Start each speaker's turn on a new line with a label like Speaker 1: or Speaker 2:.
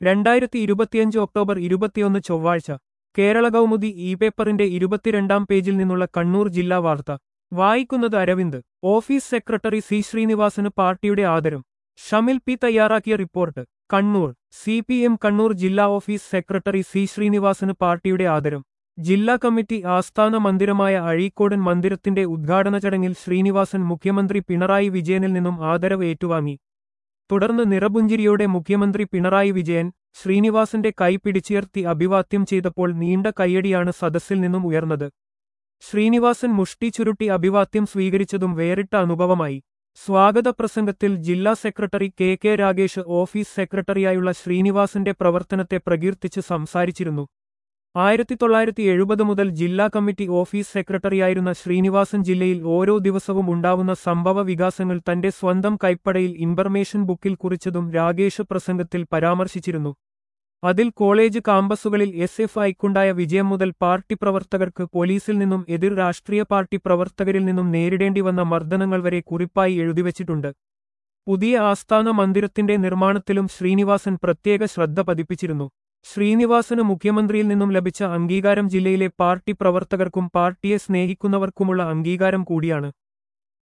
Speaker 1: രണ്ടായിരത്തി ഇരുപത്തിയഞ്ച് ഒക്ടോബർ ഇരുപത്തിയൊന്ന് ചൊവ്വാഴ്ച കേരള കൗമുദി ഇ പേപ്പറിന്റെ ഇരുപത്തിരണ്ടാം പേജിൽ നിന്നുള്ള കണ്ണൂർ ജില്ലാ വാർത്ത വായിക്കുന്നത് അരവിന്ദ് ഓഫീസ് സെക്രട്ടറി സി ശ്രീനിവാസന് പാർട്ടിയുടെ ആദരം ഷമിൽ പി തയ്യാറാക്കിയ report Kannur C P M Kannur ജില്ലാ ഓഫീസ് സെക്രട്ടറി സി ശ്രീനിവാസന് പാർട്ടിയുടെ ആദരം ജില്ലാ കമ്മിറ്റി ആസ്ഥാന മന്ദിരമായ അഴീക്കോടൻ മന്ദിരത്തിന്റെ ഉദ്ഘാടന ചടങ്ങിൽ ശ്രീനിവാസൻ മുഖ്യമന്ത്രി പിണറായി വിജയനിൽ നിന്നും ആദരവ് ഏറ്റുവാങ്ങി തുടർന്ന് നിറപുഞ്ചിരിയോടെ മുഖ്യമന്ത്രി പിണറായി വിജയൻ ശ്രീനിവാസന്റെ കൈ പിടിച്ചുയർത്തി അഭിവാദ്യം ചെയ്തപ്പോൾ നീണ്ട കയ്യടിയാണ് സദസ്സിൽ നിന്നും ഉയർന്നത് ശ്രീനിവാസൻ മുഷ്ടി ചുരുട്ടി അഭിവാദ്യം സ്വീകരിച്ചതും വേറിട്ട അനുഭവമായി സ്വാഗത പ്രസംഗത്തിൽ ജില്ലാ secretary K K Ragesh office സെക്രട്ടറിയായുള്ള ശ്രീനിവാസന്റെ പ്രവർത്തനത്തെ പ്രകീർത്തിച്ച് സംസാരിച്ചിരുന്നു ആയിരത്തി തൊള്ളായിരത്തി എഴുപത് മുതൽ ജില്ലാ കമ്മിറ്റി ഓഫീസ് സെക്രട്ടറിയായിരുന്ന ശ്രീനിവാസൻ ജില്ലയിൽ ഓരോ ദിവസവും ഉണ്ടാവുന്ന സംഭവ വികാസങ്ങൾ തന്റെ സ്വന്തം കൈപ്പടയിൽ ഇൻഫർമേഷൻ ബുക്കിൽ കുറിച്ചതും രാഗേഷ് പ്രസംഗത്തിൽ പരാമർശിച്ചിരുന്നു അതിൽ കോളേജ് കാമ്പസുകളിൽ എസ് എഫ് ഐക്കുണ്ടായ വിജയം മുതൽ പാർട്ടി പ്രവർത്തകർക്ക് പോലീസിൽ നിന്നും എതിർ രാഷ്ട്രീയ പാർട്ടി പ്രവർത്തകരിൽ നിന്നും നേരിടേണ്ടി വന്ന മർദ്ദനങ്ങൾ വരെ കുറിപ്പായി എഴുതിവച്ചിട്ടുണ്ട് പുതിയ ആസ്ഥാന മന്ദിരത്തിന്റെ നിർമ്മാണത്തിലും ശ്രീനിവാസൻ പ്രത്യേക ശ്രദ്ധ പതിപ്പിച്ചിരുന്നു ശ്രീനിവാസന് മുഖ്യമന്ത്രിയിൽ നിന്നും ലഭിച്ച അംഗീകാരം ജില്ലയിലെ പാർട്ടി പ്രവർത്തകർക്കും പാർട്ടിയെ സ്നേഹിക്കുന്നവർക്കുമുള്ള അംഗീകാരം കൂടിയാണ്